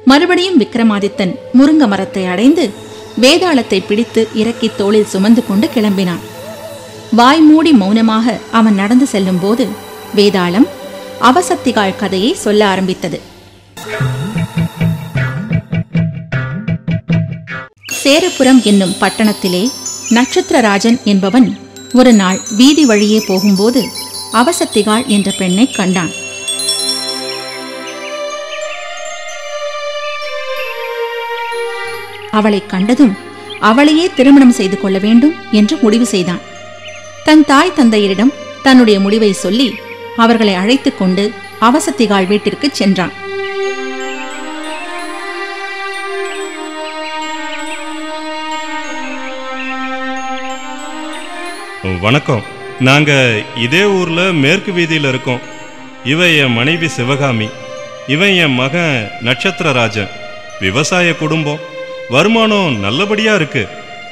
மறுபடியும் விக்ரமாதித்தன் முருங்க மரத்தை அடைந்து வேதாளத்தை பிடித்து இறக்கி தோளில் சுமந்து கொண்டு கிளம்பினான் வாய் மூடி மௌனமாக அவன் நடந்து செல்லும்போது வேதாளம் அவசத்திகாள் கதையை சொல்ல ஆரம்பித்தது சேரபுரம் என்னும் பட்டணத்திலே நட்சத்திரராஜன் என்பவன் ஒரு நாள் வீதி வழியே போகும்போது அவசத்திகாள் என்ற பெண்ணை கண்டான் அவளைக் கண்டதும் அவளையே திருமணம் செய்து கொள்ள வேண்டும் என்று முடிவு செய்தான் தன் தாய் தந்தையரிடம் தன்னுடைய முடிவை சொல்லி அவர்களை அழைத்துக் கொண்டு அவசத்திகாள் வீட்டிற்குச் சென்றான் வணக்கம் நாங்க இதே ஊர்ல மேற்கு வீதியில இருக்கோம் இவ என் மனைவி சிவகாமி இவன் என் மகன் நட்சத்திரராஜன் விவசாய குடும்பம் வருமானம் நல்லபடியா இருக்கு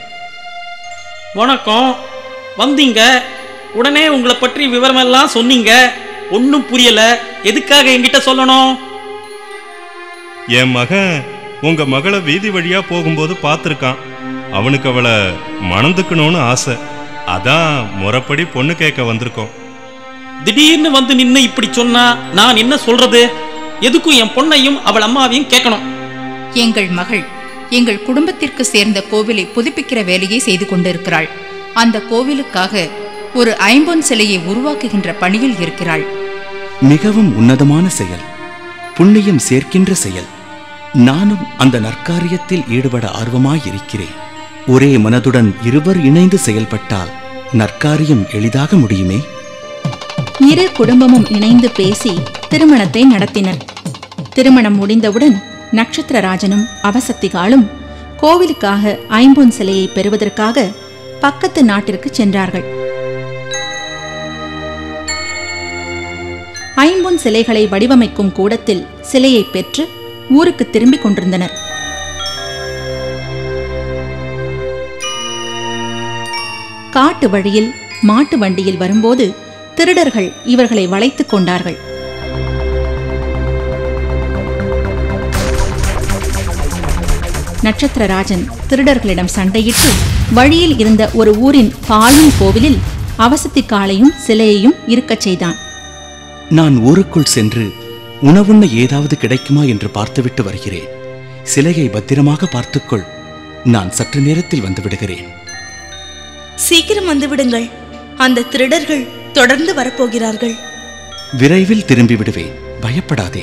வணக்கம் வந்தீங்க உடனே உங்களை பற்றி விவரமெல்லாம் சொன்னீங்க ஒன்றும் புரியல எதுக்காக என்கிட்ட சொல்லணும் என் மகன் உங்க மகளை வீதி வழியா போகும்போது பார்த்துருக்கான் அவனுக்கு அவளை மணந்துக்கணும்னு ஆசை அதான் முறைப்படி பொண்ணு கேட்க வந்திருக்கோம் திடீர்னு வந்து நின்னு இப்படி சொன்னா நான் என்ன சொல்றது எதுக்கும் என் பொண்ணையும் அவள் அம்மாவையும் கேட்கணும் எங்கள் மகள் எங்கள் குடும்பத்திற்கு சேர்ந்த கோவிலை புதுப்பிக்கிற வேலையை செய்து கொண்டிருக்கிறாள் அந்த கோவிலுக்காக ஒரு ஐம்பொன் சிலையை உருவாக்குகின்ற பணியில் இருக்கிறாள் மிகவும் உன்னதமான செயல் புண்ணியம் சேர்க்கின்ற செயல் நானும் அந்த நற்காரியத்தில் ஈடுபட ஆர்வமாயிருக்கிறேன் ஒரே மனதுடன் இருவர் இணைந்து செயல்பட்டால் நற்காரியம் எளிதாக முடியுமே இரு குடும்பமும் இணைந்து பேசி திருமணத்தை நடத்தினர் திருமணம் முடிந்தவுடன் நட்சத்திரராஜனும் அவசத்திகாலும் கோவிலுக்காக ஐம்பொன் சிலையை பெறுவதற்காக பக்கத்து நாட்டிற்கு சென்றார்கள் ஐம்பொன் சிலைகளை வடிவமைக்கும் கூடத்தில் சிலையை பெற்று ஊருக்கு திரும்பிக் கொண்டிருந்தனர் காட்டு வழியில் மாட்டு வண்டியில் வரும்போது திருடர்கள் இவர்களை வளைத்துக் கொண்டார்கள் நட்சத்திரராஜன் திருடர்களிடம் சண்டையிட்டு வழியில் இருந்த ஒரு ஊரின் பாழும் கோவிலில் அவசத்திக்காளையும் சிலையையும் இருக்கச் செய்தான் நான் ஊருக்குள் சென்று உணவுண்ண ஏதாவது கிடைக்குமா என்று பார்த்துவிட்டு வருகிறேன் சிலையை பத்திரமாக பார்த்துக்கொள் நான் சற்று நேரத்தில் வந்து விடுகிறேன் சீக்கிரம் வந்து விடுங்கள் அந்த திருடர்கள் தொடர்ந்து வரப்போகிறார்கள் விரைவில் திரும்பி விடுவேன் பயப்படாதே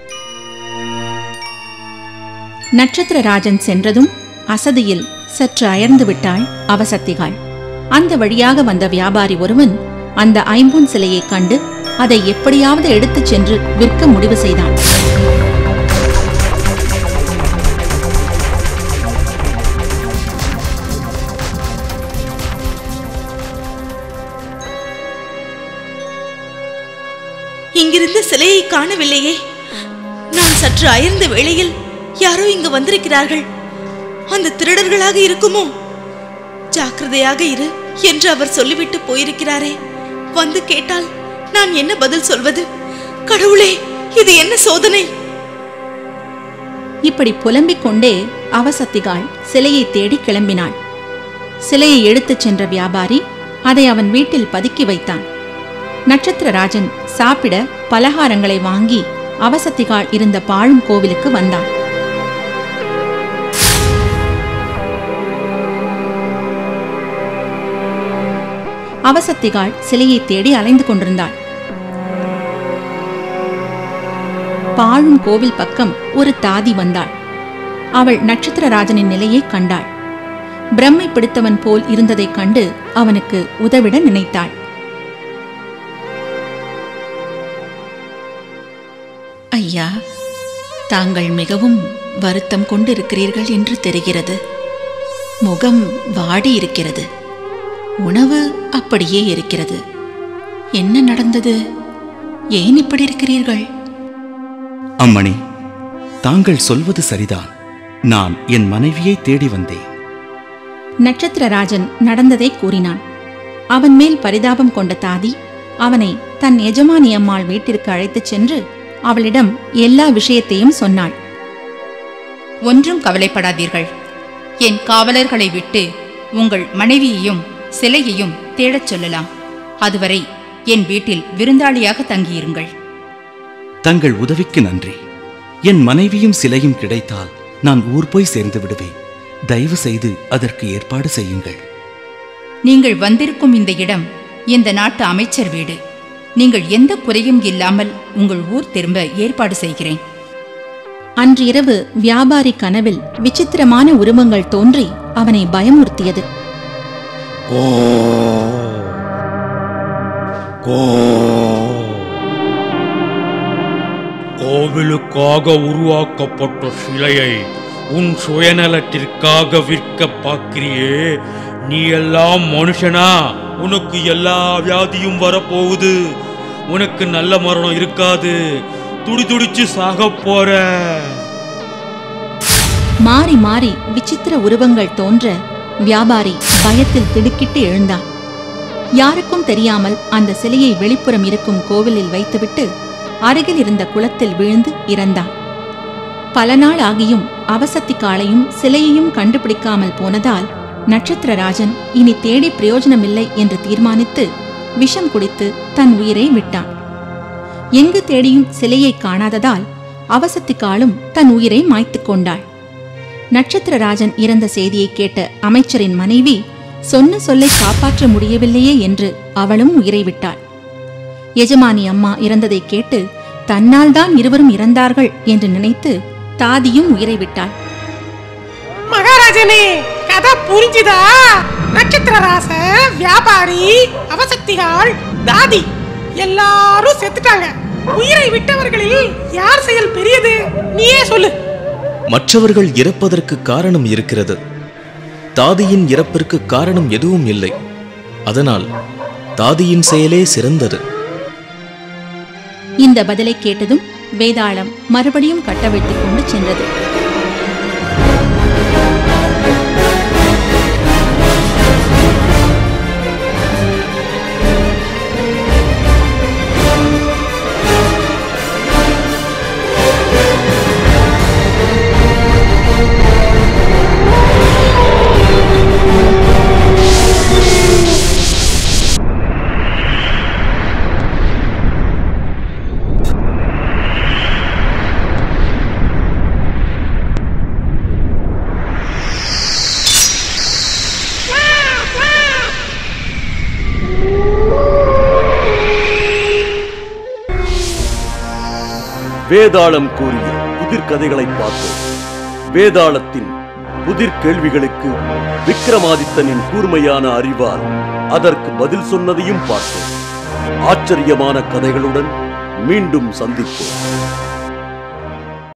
நட்சத்திரராஜன் சென்றதும் அசதியில் சற்று அயர்ந்து விட்டாள் அவசத்திகாள் அந்த வழியாக வந்த வியாபாரி ஒருவன் அந்த ஐம்பொன் சிலையைக் கண்டு அதை எப்படியாவது எடுத்துச் சென்று விற்க முடிவு செய்தான் இங்கிருந்த சிலையை காணவில்லையே நான் சற்று அயர்ந்த வேளையில் யாரோ இங்கு வந்திருக்கிறார்கள் அந்த திருடர்களாக இருக்குமோ ஜாக்கிரதையாக இரு என்று அவர் சொல்லிவிட்டு போயிருக்கிறாரே வந்து கேட்டால் நான் என்ன பதில் சொல்வது கடவுளே இது என்ன சோதனை இப்படி புலம்பிக் கொண்டே அவசத்திகாள் சிலையை தேடி கிளம்பினாள் சிலையை எடுத்துச் சென்ற வியாபாரி அதை அவன் வீட்டில் பதுக்கி வைத்தான் நட்சத்திரராஜன் சாப்பிட பலகாரங்களை வாங்கி அவசத்திகாள் இருந்த பாழும் கோவிலுக்கு வந்தான் அவசத்திகாள் சிலையை தேடி அலைந்து கொண்டிருந்தாள் பாழும் கோவில் பக்கம் ஒரு தாதி வந்தாள் அவள் நட்சத்திரராஜனின் நிலையை கண்டாள் பிரம்மை பிடித்தவன் போல் இருந்ததைக் கண்டு அவனுக்கு உதவிட நினைத்தாள் ஐயா தாங்கள் மிகவும் வருத்தம் கொண்டிருக்கிறீர்கள் என்று தெரிகிறது முகம் வாடி இருக்கிறது உணவு அப்படியே இருக்கிறது என்ன நடந்தது ஏன் இப்படி இருக்கிறீர்கள் அம்மணி தாங்கள் சொல்வது சரிதான் நான் என் மனைவியை தேடி வந்தேன் நட்சத்திரராஜன் நடந்ததை கூறினான் அவன் மேல் பரிதாபம் கொண்ட தாதி அவனை தன் எஜமானி அம்மாள் வீட்டிற்கு அழைத்துச் சென்று அவளிடம் எல்லா விஷயத்தையும் சொன்னாள் ஒன்றும் கவலைப்படாதீர்கள் என் காவலர்களை விட்டு உங்கள் மனைவியையும் சிலையையும் தேடச் சொல்லலாம் அதுவரை என் வீட்டில் விருந்தாளியாக தங்கியிருங்கள் தங்கள் உதவிக்கு நன்றி என் மனைவியும் சிலையும் கிடைத்தால் நான் ஊர் போய் சேர்ந்து விடுவேன் தயவு செய்து அதற்கு ஏற்பாடு செய்யுங்கள் நீங்கள் வந்திருக்கும் இந்த இடம் இந்த நாட்டு அமைச்சர் வீடு நீங்கள் எந்த குறையும் இல்லாமல் உங்கள் ஊர் திரும்ப ஏற்பாடு செய்கிறேன் அன்று இரவு வியாபாரி கனவில் விசித்திரமான உருவங்கள் தோன்றி அவனை பயமுறுத்தியது கோ கோ கோவிலுக்காக உருவாக்கப்பட்ட சிலையை உன் சுயநலத்திற்காக விற்க பார்க்கிறியே நீ எல்லாம் மனுஷனா உனக்கு எல்லா வியாதியும் வரப்போகுது உனக்கு நல்ல மரணம் இருக்காது துடி துடிச்சு சாக போற மாறி மாறி விசித்திர உருவங்கள் தோன்ற வியாபாரி பயத்தில் திடுக்கிட்டு எழுந்தான் யாருக்கும் தெரியாமல் அந்த சிலையை வெளிப்புறம் இருக்கும் கோவிலில் வைத்துவிட்டு அருகில் இருந்த குளத்தில் விழுந்து இறந்தான் பல நாள் ஆகியும் அவசத்தி காளையும் சிலையையும் கண்டுபிடிக்காமல் போனதால் நட்சத்திரராஜன் இனி தேடி பிரயோஜனமில்லை என்று தீர்மானித்து விஷம் குடித்து தன் உயிரை விட்டான் எங்கு தேடியும் சிலையை காணாததால் அவசத்திக்காலும் தன் உயிரை மாய்த்துக் கொண்டாள் நட்சத்திரராஜன் இறந்த செய்தியை கேட்ட அமைச்சரின் மனைவி சொன்ன சொல்லை காப்பாற்ற முடியவில்லையே என்று அவளும் உயிரை விட்டாள் எஜமானி அம்மா இறந்ததை கேட்டு தன்னால் தான் இருவரும் இறந்தார்கள் என்று நினைத்து தாதியும் உயிரை விட்டாள் மகாராஜனே கதை புரிஞ்சுதா நட்சத்திரராச வியாபாரி அவசக்திகள் தாதி எல்லாரும் செத்துட்டாங்க உயிரை விட்டவர்களில் யார் செயல் பெரியது நீயே சொல்லு மற்றவர்கள் இறப்பதற்கு காரணம் இருக்கிறது தாதியின் இறப்பிற்கு காரணம் எதுவும் இல்லை அதனால் தாதியின் செயலே சிறந்தது இந்த பதிலை கேட்டதும் வேதாளம் மறுபடியும் கட்டவிழ்த்துக் கொண்டு சென்றது வேதாளம் கூறிய புதிர் கதைகளை பார்த்தோம் வேதாளத்தின் புதிர் கேள்விகளுக்கு விக்ரமாதித்தனின் கூர்மையான அறிவால் அதற்கு பதில் சொன்னதையும் பார்த்தோம் ஆச்சரியமான கதைகளுடன் மீண்டும் சந்திப்போம்